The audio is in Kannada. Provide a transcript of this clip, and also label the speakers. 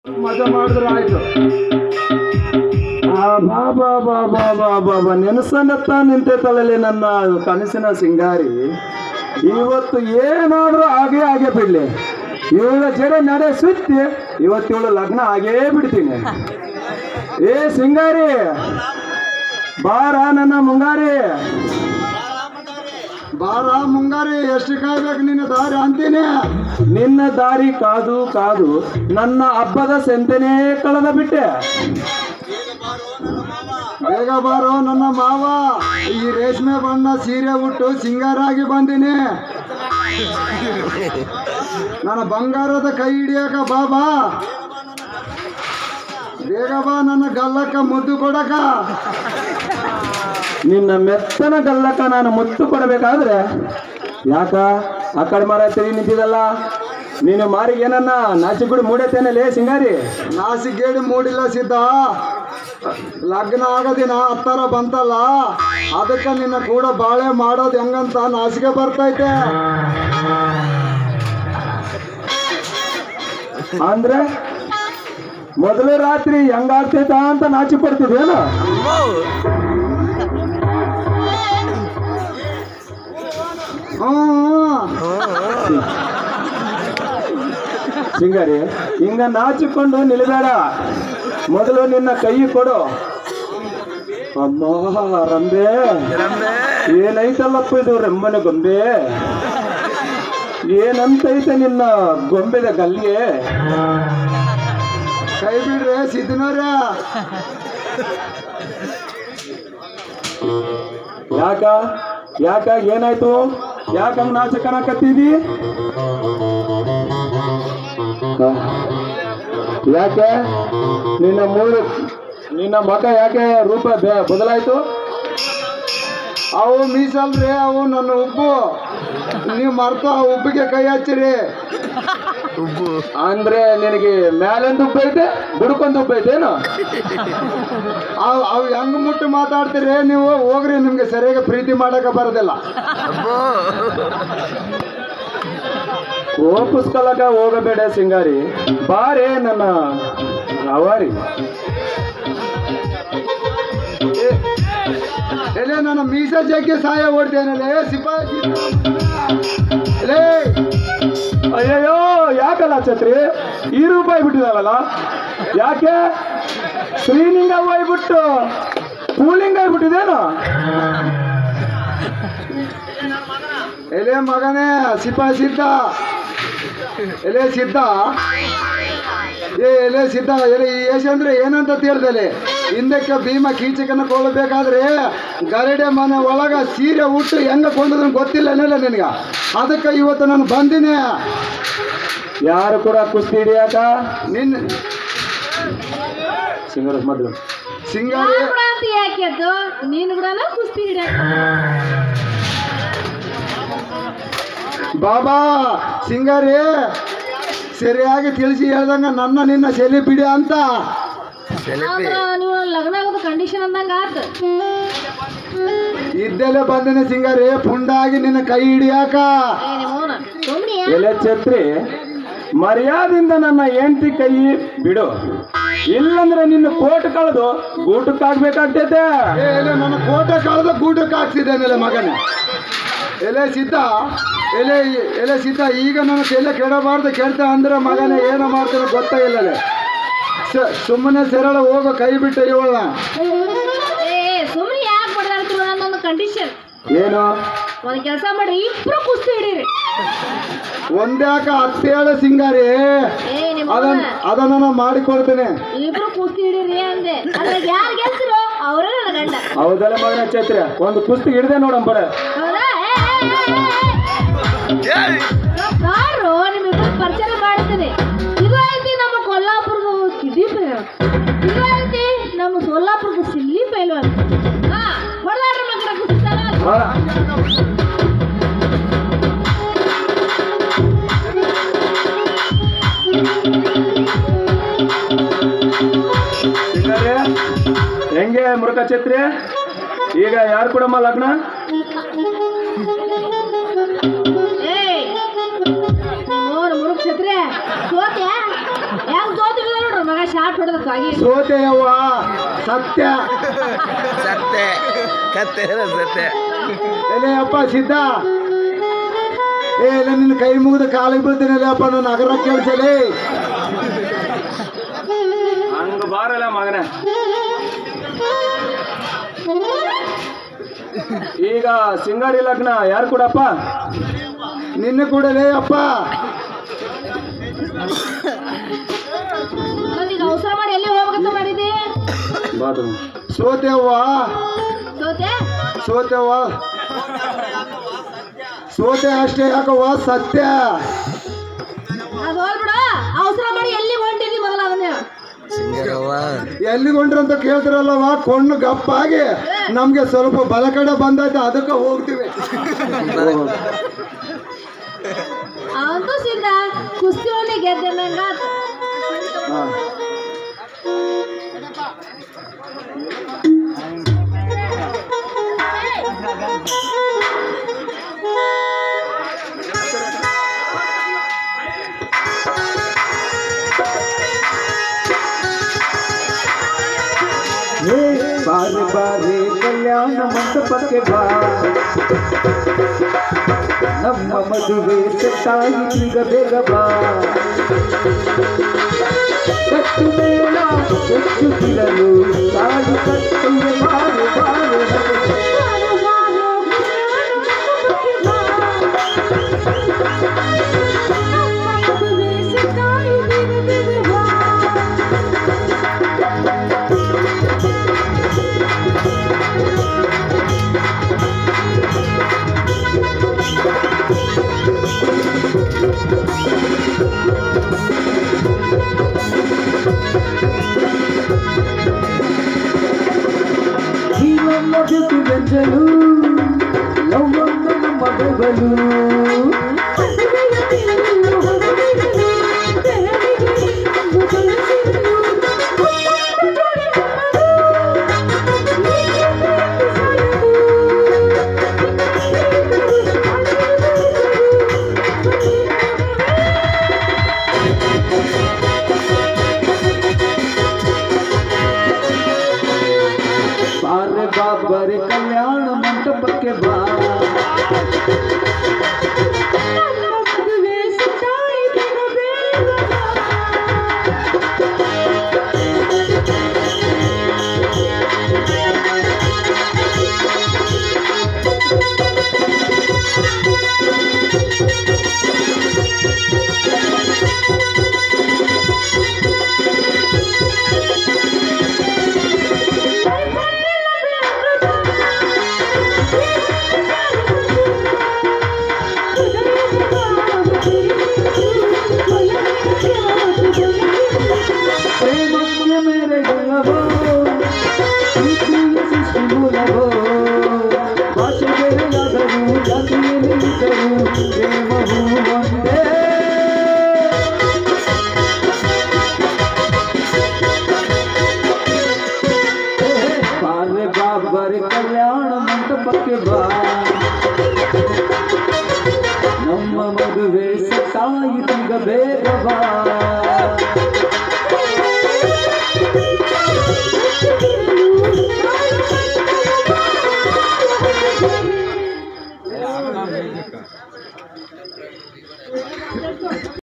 Speaker 1: ಮಜಾ ಮಾಡಿದ್ರೆ ಆಯ್ತು ಆ, ಬಾ ಬಾ ಬಾ ಬಾ ಬಾ ಬಾ ಬಾ ನೆನೆಸಂಗತ್ತ ನಿಂತೈತಲ್ಲಲ್ಲಿ ನನ್ನ ಕನಸಿನ ಸಿಂಗಾರಿ ಇವತ್ತು ಏನಾದ್ರೂ ಹಾಗೇ ಹಾಗೆ ಬಿಡ್ಲಿ ಇವಳ ಜಡೆ ನಡೆ ಸುತ್ತಿ ಇವತ್ತು ಇವಳು ಲಗ್ನ ಆಗೇ ಬಿಡ್ತೀನಿ ಏ ಸಿಂಗಾರಿ ಬಾರ ನನ್ನ ಮುಂಗಾರಿ
Speaker 2: ಬಾರ ಮುಂಗಾರಿ ಎಷ್ಟು ಕಾಯ್ಬೇಕು ನಿನ್ನ ದಾರಿ ಅಂತೀನಿ
Speaker 1: ನಿನ್ನ ದಾರಿ ಕಾದು ಕಾದು ನನ್ನ ಹಬ್ಬದ ಸೆಂತನೇ ಕಳೆದ ಬಿಟ್ಟೆ
Speaker 2: ಬೇಗ ಬಾರೋ ನನ್ನ ಮಾವ ಈ ರೇಷ್ಮೆ ಬಣ್ಣ ಸೀರೆ ಉಟ್ಟು ಸಿಂಗಾರಾಗಿ ಬಂದಿನಿ ನನ್ನ ಬಂಗಾರದ ಕೈ ಹಿಡಿಯಕ ಬಾಬಾ ಬೇಗ ಬಾ ನನ್ನ ಗಲ್ಲಕ್ಕ ಮುದ್ದು ಕೊಡಕ
Speaker 1: ನಿನ್ನ ಮೆತ್ತನ ಗಲ್ಲಕ್ಕ ನಾನು ಮುತ್ತು ಕೊಡಬೇಕಾದ್ರೆ ಯಾಕ ಆ ಕಡೆ ಮರ ತಿರುಗಿ ನಿಂತಿದಲ್ಲ ನೀನು ಮಾರಿಗೆ ಏನನ್ನ ನಾಚಿಗುಡಿ ಮೂಡೈತೇನಲ್ಲೇ ಸಿಂಗಾರಿ
Speaker 2: ನಾಸಿಗೇಡಿ ಮೂಡಿಲ್ಲ ಸಿದ್ಧ ಲಗ್ನ ಆಗೋದಿನ ಹತ್ತರ ಬಂತಲ್ಲ ಅದಕ್ಕೆ ನಿನ್ನ ಕೂಡ ಬಾಳೆ ಮಾಡೋದು ಹೆಂಗಂತ ನಾಸಿಗೆ ಬರ್ತೈತೆ
Speaker 1: ಅಂದ್ರೆ ಮೊದಲೇ ರಾತ್ರಿ ಹೆಂಗಾಗ್ತೈತ ಅಂತ ನಾಚಿ ಪಡ್ತಿದ್ವೇನು
Speaker 2: ಹ್ಞೂ
Speaker 1: ಸಿಂಗಾರಿ ಹಿಂಗ ನಾಚಿಕೊಂಡು ನಿಲ್ಬೇಡ ಮೊದಲು ನಿನ್ನ ಕೈ ಕೊಡು ಅಮ್ಮ ರಂಬೆ ಏನೈತಲ್ಲಪ್ಪ ಇದು ರೆಮ್ಮನ ಗೊಂಬೆ ಏನಂತೈತೆ ನಿನ್ನ ಗೊಂಬೆದ ಗಲ್ಲಿಗೆ
Speaker 2: ಕೈ ಬಿಡ್ರಿ ಸಿದ್ದನವ್ರ
Speaker 1: ಯಾಕ ಯಾಕ ಏನಾಯ್ತು ಯಾಕಂಗ್ ನಾಚಕನಕತ್ತೀವಿ ಯಾಕೆ ನಿನ್ನ ಮೂರು ನಿನ್ನ ಮಗ ಯಾಕೆ ರೂಪ ಬೆ- ಬದಲಾಯ್ತು
Speaker 2: ಅವು ಮೀಸಲ್ರಿ ಅವು ನನ್ನ ಉಬ್ಬು ನೀವು ಮರ್ತು ಆ ಉಬ್ಬಿಗೆ ಕೈ ಹಚ್ಚಿರಿ
Speaker 1: ಅಂದ್ರೆ ನಿನಗೆ ಮ್ಯಾಲೊಂದು ಉಬ್ಬ ಐತೆ ಬುಡಕೊಂದು ಉಬ್ಬ ಐತೇನು
Speaker 2: ಅವು ಅವು ಹೆಂಗ್ ಮುಟ್ಟು ಮಾತಾಡ್ತೀರಿ ನೀವು ಹೋಗ್ರಿ ನಿಮ್ಗೆ ಸರಿಯಾಗಿ ಪ್ರೀತಿ ಮಾಡಕ ಬರೋದಿಲ್ಲ
Speaker 1: ಓಪಿಸ್ಕೊಳಕ ಹೋಗಬೇಡ ಸಿಂಗಾರಿ ಬಾರೇ ನನ್ನ ಅವಾರಿ
Speaker 2: ಏ- ಎಲೆ ನನ್ನ ಮೀಸ ಜಗ್ಗಿ ಸಹಾಯ ಓಡ್ತೇನಲ್ಲೇ ಸಿಪಾಯಿ ಎಲೇ
Speaker 1: ಅಯ್ಯಯ್ಯೋ ಯಾಕಲ್ಲ ಛತ್ರಿ ಈ ರೂಪಾಯಿ ಬಿಟ್ಟಿದಾವಲ್ಲ ಯಾಕೆ ಶ್ರೀಲಿಂಗ ಹೋಗ್ಬಿಟ್ಟು ಪೂಲಿಂಗ ಆಗ್ಬಿಟ್ಟಿದೇನು
Speaker 2: ಎಲೆ ಮಗನೇ ಸಿಪಾಯಿ ಸಿದ್ಧ ಎಲೆ ಸಿದ್ಧ ಏ ಎಲೆ ಸಿದ್ಧ ಎಲೆ ಈ ಯಶ ಅಂದ್ರೆ ಏನಂತ ತಿಳಿದಲೆ ಹಿಂದಕ್ಕೆ ಭೀಮ ಕೀಚಕನ ಕೊಲ್ಲಬೇಕಾದ್ರೆ ಗರಡೆ ಮನೆ ಒಳಗ ಸೀರೆ ಉಟ್ಟು ಹೆಂಗ ಕೊಂದದನ್ ಗೊತ್ತಿಲ್ಲ ಏನಿಲ್ಲ ನಿನಗ ಅದಕ್ಕೆ ಇವತ್ತು ನಾನು ಬಂದಿನಿ
Speaker 1: ಯಾರು ಕೂಡ ಕುಸ್ತಿ ಹಿಡಿಯಾಕ
Speaker 2: ನಿನ್ನ
Speaker 1: ಸಿಂಗರ ಮೊದಲು
Speaker 2: ಸಿಂಗಾರಿ
Speaker 3: ಕೂಡ ಅಂತ ಯಾಕೆ ಅದು ನೀನು ಕೂಡ ಕುಸ್ತಿ ಹಿಡಿಯಕ್ಕೆ
Speaker 2: ಬಾಬಾ ಸಿಂಗಾರಿ ಸರಿಯಾಗಿ ತಿಳಿಸಿ ಹೇಳ್ದಂಗ ನನ್ನ ನಿನ್ನ ಸೆಲಿ ಬಿಡಿ ಅಂತ
Speaker 3: ಆದ್ರ ನೀವು ಲಗ್ನ ಆಗೋದು ಕಂಡೀಷನ್ ಅಂದಂಗ ಆತ
Speaker 2: ಇದ್ದಲ್ಲೇ ಬಂದಿನಿ ಸಿಂಗಾರಿ ಪುಂಡಾಗಿ ನಿನ್ನ ಕೈ ಹಿಡಿಯಾಕ
Speaker 3: ಏ ನಿಮ್ಮವ್ನ ಸುಮ್ನೆ
Speaker 1: ಎಲೆ ಛತ್ರಿ ಮರ್ಯಾದಿಂದ ನನ್ನ ಹೆಂಡತಿ ಕೈ ಬಿಡು ಇಲ್ಲಂದ್ರೆ ನಿನ್ನ ಕೋಟ್ ಕಳೆದು ಗೂಟಕ್ಕಾಗ್ಬೇಕಾಗ್ತೈತೆ
Speaker 2: ಏ ಎಲೆ ನನ್ನ ಕೋಟ ಕಳೆದ ಗೂಟಕ್ಕೆ ಹಾಕ್ಸಿದ್ದೇನೆಲೆ ಮಗನೇ ಎಲೆ ಸಿದ್ಧ ಎಲೆ ಎಲೆ ಸಿದ್ಧ ಈಗ ನನ್ನ ತಲೆ ಕೆಡಬಾರ್ದು ಕೆಡ್ತ ಅಂದ್ರೆ ಮಗನೇ ಏನೋ ಮಾಡ್ತಾನೆ ಗೊತ್ತೇ ಇಲ್ಲಲೆ ಸುಮ್ಮನೆ ಸರಳ ಹೋಗೋ ಕೈ ಬಿಟ್ಟ ಇವಳ
Speaker 3: ಏ ಸುಮ್ನೆ ಯಾಕೆ ಬಡದಾಡ್ತೀರ ನನ್ನೊಂದು ಕಂಡೀಷನ್
Speaker 1: ಏನು
Speaker 3: ಒಂದ್ ಕೆಲಸ ಮಾಡ್ರಿ ಇಬ್ರು ಕುಸ್ತಿ ಹಿಡೀರಿ
Speaker 2: ಒಂದ್ಯಾಕ ಹತ್ತೇಳು ಸಿಂಗಾರಿ
Speaker 3: ಏ ನಿಮ್ಮ
Speaker 2: ಅದನ್ನ ಅದನ್ನ ನಾನು ಮಾಡಿಕೊಡ್ತೇನೆ
Speaker 3: ಇಬ್ರು ಕುಸ್ತಿ ಹಿಡೀರಿ ಅಂದೆ ಅದ್ರಾಗ ಯಾರು ಗೆಲ್ಸಿರೋ ಅವರೇ ನನ್ನ ಗಂಡ
Speaker 1: ಹೌದಲ್ಲ ಮಗನ ಚೈತ್ರ ಒಂದು ಕುಸ್ತಿ ಹಿಡ್ದೆ ನೋಡಂಬರ
Speaker 3: ಹೌದಾ ಕಾರು ನಿಮ್ಮಿಬ್ಬರು ಪರಿಚಯ ಮಾಡ್ತೀನಿ ಇದು ಐತಿ ನಮ್ಮ ಕೊಲ್ಲಾಪುರದ ಕಿಡಿ ಪೈಲ್ವಾನ್ ಇದು ಐತಿ ನಮ್ಮ ಸೋಲಾಪುರದ ಸಿಲ್ಲಿ ಪೈಲ್ವಾನ್ ಹಾ ಹೊಡೆದಾಡ್ರ ಮಕ್ಕಳ ಕುಸ್ತಾರ
Speaker 1: ಸಿಂಗಾರೆ ಹೆಂಗೆ ಮುರುಕ ಛತ್ರಿ ಈಗ ಯಾರು ಕೊಡಮ್ಮ ಲಗ್ನ
Speaker 3: ಏಯ್ ನೋಡು ಮುರುಕ್ ಛತ್ರೆ ಸೋತ್ಯಾ ಹೆಂಗ್ ಸೋತಿಲ್ಲ ನೋಡ್ರಿ ಶಾಟ್ ಹೊಡೆದಕ್ಕಾಗಿ
Speaker 2: ಸೋತೆಯವ್ವ ಸತ್ಯ
Speaker 4: ಸತ್ತೆ ಕತ್ತೆ ಸತ್ತೆ
Speaker 2: ಎಲೆ ಅಪ್ಪ ಸಿದ್ಧ ಏ ಇಲ್ಲ ನಿನ್ನ ಕೈ ಮುಗಿದು ಕಾಲಿಗೆ ಬೀಳ್ತೀನಿ ಅಪ್ಪ ನಾನು ನಗರ ಕೇಳಿಸಲಿ
Speaker 1: ಹಂಗ ಬಾರಲ್ಲ ಮಗನೇ ಈಗ ಸಿಂಗಾಡಿ ಲಗ್ನ ಯಾರು ಕೊಡಪ್ಪ
Speaker 2: ನಿನ್ನ ಕೂಡಲೇ ಅಪ್ಪ
Speaker 3: ಮತ್ತೀಗ ಅವಸರ ಮಾಡಿ ಎಲ್ಲಿ ಹೋಗ್ಬೇಕಂತ ಮಾಡಿದಿ
Speaker 1: ಬಾದು
Speaker 2: ಸೋತೆವ್ವ
Speaker 3: ಸೋತೆ
Speaker 2: ಸೋತೆವ್ವ ಸೋತೆ ಅಷ್ಟೇ ಯಾಕವ್ವ ಸತ್ಯ
Speaker 3: ಅದು ಹೋಗ್ಬಿಡ ಅವಸರ ಮಾಡಿ ಎಲ್ಲಿ ಹೊಂಟಿದಿ ಮೊದಲ ಅದನ್ನ ಹೇಳು.
Speaker 4: ಸಿಂಗರವ್ವ
Speaker 2: ಎಲ್ಲಿಗೊಂಡ್ರು ಅಂತ ಕೇಳ್ತಿರಲ್ಲವ ಕೊಂಡು ಗಪ್ಪಾಗಿ ನಮ್ಗೆ ಸ್ವಲ್ಪ ಬಲ ಕಡೆ ಬಂದೈತೆ ಅದಕ್ಕೆ ಹೋಗ್ತೀವಿ
Speaker 3: ಅಂತೂ ಸಿದ್ಧ ಕುಸ್ತಿ ಒಳ್ಳೆ ಗೆದ್ದೆ ನಂಗ
Speaker 2: ಹಾ.
Speaker 1: ಹೇ ಬಾರೆ ಬಾರೆ ಕಲ್ಯಾಣ ಮಂಟಪಕ್ಕೆ ಬಾ ನಮ್ಮ ಮದುವೆ ಸೆಟ್ಟಾಗಿ ಈಗ ಬೇಗ ಬಾ ಕಟ್ಟು ಮೇಳ ಹೆಚ್ಚುತ್ತಿರಲು ತಾಳಿ ಕಟ್ಟುವೆ ಬಾರೆ ಬಾರೆ ಬಾರೆ. ಜೀವನ ಜೊತೆ ಬೆಂಜಲು ಯೌವನ ನಮ್ಮ ಬೆಗಲು ಬಾರೆ ಬಾಬರೆ ಕಲ್ಯಾಣ ಮಂಟಪಕ್ಕೆ ಬಾ ಪ್ರೇಮಕ್ಕೆ ಮೇರೆ ಗೆಲ್ಲವೋ ಪ್ರೀತಿಯ ಸೃಷ್ಟಿ ಮೂಲವೋ ಭಾಷೆ ಬೇರೆಯಾದರೂ ಜಾತಿಯಲ್ಲಿ ಇದ್ದರೂ ಪ್ರೇಮವು ಒಂದೇ ಬಾರೆ ಬಾಬರೆ ಕಲ್ಯಾಣ ಮಂಟಪಕ್ಕೆ ಬಾ ನಮ್ಮ ಮದುವೆ ಸತ್ತಾಯಿತೀಗ ಬೇಗ ಬಾ